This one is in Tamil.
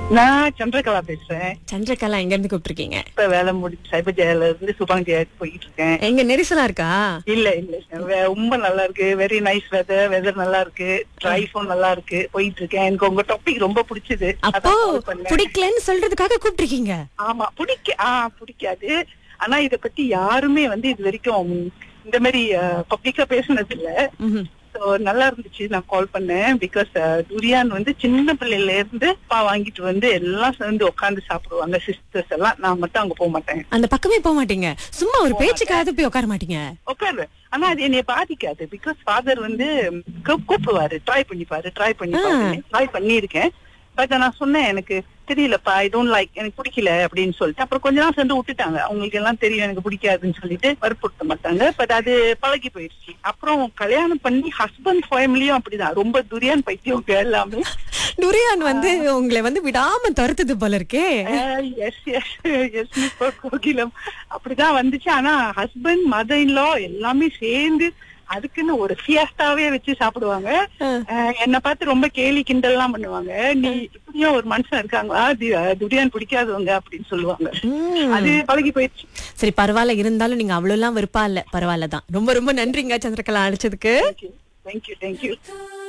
நான் சந்திரகலா பேசுறேன் சந்திரகலா எங்க இருந்து கூப்பிட்டுருக்கீங்க இப்ப வேலை முடிச்சு சைபர் ஜெயில இருந்து சுபாங் ஜெயாக்கு போயிட்டு இருக்கேன் எங்க நெரிசலா இருக்கா இல்ல இல்ல வே- ரொம்ப நல்லா இருக்கு வெரி நைஸ் வெதர் வெதர் நல்லா இருக்கு டிரைஃபும் நல்லா இருக்கு போயிட்டு இருக்கேன் எனக்கு உங்க டாபிக் ரொம்ப பிடிச்சது அப்போ அதான் call பண்ணேன். பிடிக்கலன்னு சொல்றதுக்காக கூப்பிட்டுருக்கீங்க ஆமா பிடிக்க ஆ பிடிக்காது ஆனா இத பத்தி யாருமே வந்து இது வரைக்கும் இந்த மாதிரி பப்ளிக்கா பேசுனது இல்ல ம்ஹும். So, நல்லா இருந்துச்சு நான் கால் பண்ணேன் பிகாஸ் துரியான் வந்து சின்ன பிள்ளையில இருந்து பா வாங்கிட்டு வந்து எல்லாம் சேர்ந்து உட்கார்ந்து சாப்பிடுவாங்க சிஸ்டர்ஸ் எல்லாம் நான் மட்டும் அங்க போக மாட்டேன் அந்த பக்கமே போக மாட்டீங்க சும்மா ஒரு பேச்சுக்காவது போய் உட்கார மாட்டீங்க உட்காருவேன் ஆனா அது என்னைய பாதிக்காது பிகாஸ் ஃபாதர் வந்து கூப்- கூப்பிடுவாரு ட்ரை பண்ணி பாரு ட்ரை பண்ணி பாரு ட்ரை பண்ணியிருக்கேன் பட் நான் சொன்னேன் எனக்கு தெரியலப்பா ஐ டோன்ட் லைக் எனக்கு பிடிக்கல அப்படின்னு சொல்லிட்டு அப்புறம் கொஞ்ச நாள் சேர்ந்து விட்டுட்டாங்க அவங்களுக்கு எல்லாம் தெரியும் எனக்கு பிடிக்காதுன்னு சொல்லிட்டு வற்புறுத்த மாட்டாங்க பட் அது பழகி போயிடுச்சு அப்புறம் கல்யாணம் பண்ணி ஹஸ்பண்ட் ஃபேமிலியும் அப்படிதான் ரொம்ப துரியான் பைத்தியம் எல்லாமே நுரியான் வந்து உங்களை வந்து விடாம துரத்துது போல இருக்கே எஸ் எஸ் எஸ் கோகிலம் அப்படிதான் வந்துச்சு ஆனா ஹஸ்பண்ட் மதர் இன்லா எல்லாமே சேர்ந்து அதுக்குன்னு ஒரு ஃபியஸ்டாவே வச்சு சாப்பிடுவாங்க அஹ் என்னை பார்த்து ரொம்ப கேலி கிண்டல்லாம் பண்ணுவாங்க நீ இப்படியும் ஒரு மனுஷன் இருக்காங்களா தி- துரியான் பிடிக்காதவங்க அப்படின்னு சொல்லுவாங்க ம். அது பழகி போயிடுச்சு சரி பரவாயில்ல இருந்தாலும் நீங்க அவ்வளவு எல்லாம் விருப்பம் இல்ல பரவாயில்ல தான் ரொம்ப ரொம்ப நன்றிங்க சந்திரகலா அழைச்சதுக்கு தேங்க்யூ தேங்க்யூ